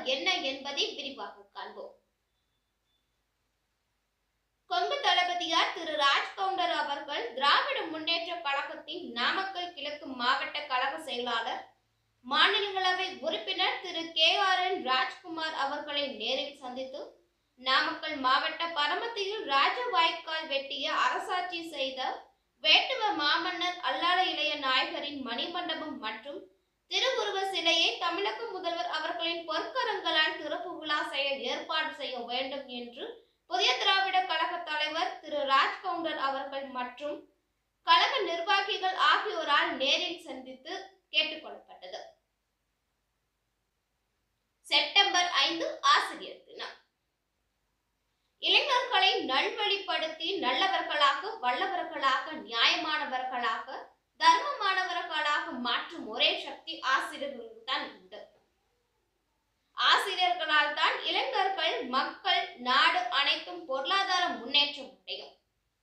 என்ன என்பதை விரிவாக காண்போம் கொங்கு தளபதியார் திரு ராஜ் கவுண்டர் அவர்கள் திராவிட முன்னேற்ற கழகத்தின் நாமக்கல் கிழக்கு மாவட்ட கழக செயலாளர் மாநிலங்களவை உறுப்பினர் Thiru K R N Rajkumar அவர்களை நேரில் சந்தித்து நாமக்கல் மாவட்ட பரமத்தியில் ராஜவாய்க்கால் வெட்டிய அரசாட்சி செய்த வேட்டுவ மாமன்னர் அல்லாத இளைய நாயகரின் மணிமண்டபம் மற்றும் திருவுருவ சிலையை தமிழக முதல்வர் அவர்களின் பொற்கரங்களால் திறப்பு விழா செய்ய ஏற்பாடு செய்ய வேண்டும் என்று புதிய திராவிட கழக தலைவர் திரு ராஜ் கவுண்டர் அவர்கள் மற்றும் கழக நிர்வாகிகள் ஆகியோரால் நேரில் சந்தித்து கேட்டுக்கொள்ளப்பட்டது செப்டம்பர் ஐந்து ஆசிரியர் தினம் இளைஞர்களை நல்வழிப்படுத்தி நல்லவர்களாக வல்லவர்களாக நியாயமானவர்களாக தர்மமானவர்களாக மாற்றும் ஒரே சக்தி ஆசிரியர்களுக்கு தான் உண்டு ஆசிரியர்களால் தான் இளைஞர்கள் மக்கள் நாடு அனைத்தும் பொருளாதார முன்னேற்றம் அடையும்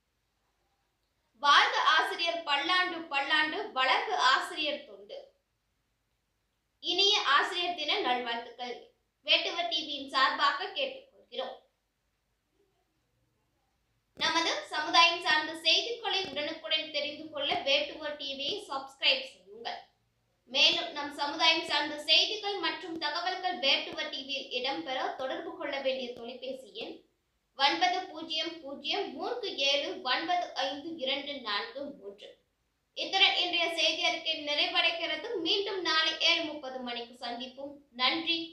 வாழ்க ஆசிரியர் பல்லாண்டு பல்லாண்டு வளர்க ஆசிரியர் தொண்டு இனிய ஆசிரியர் தின நல்வாழ்த்துக்கள் வேட்டுவ டிவியின் சார்பாக கேட்டுக்கொள்கிறோம் நமது சமுதாயம் சார்ந்த செய்திகளை உடனுக்குடன் தெரிந்து கொள்ள வேட்டுவ டிவியை சப்ஸ்கிரைப் செய்யுங்கள் மேலும் நம் சமுதாயம் சார்ந்த செய்திகள் மற்றும் தகவல்கள் வேட்டுவ டிவியில் இடம்பெற தொடர்பு கொள்ள வேண்டிய தொலைபேசி எண் ஒன்பது பூஜ்ஜியம் பூஜ்ஜியம் மூன்று ஏழு ஒன்பது ஐந்து இரண்டு நான்கு மூன்று இத்துடன் இன்றைய செய்தி அறிக்கை நிறைவடைகிறது மீண்டும் நாளை ஏழு முப்பது மணிக்கு சந்திப்போம் நன்றி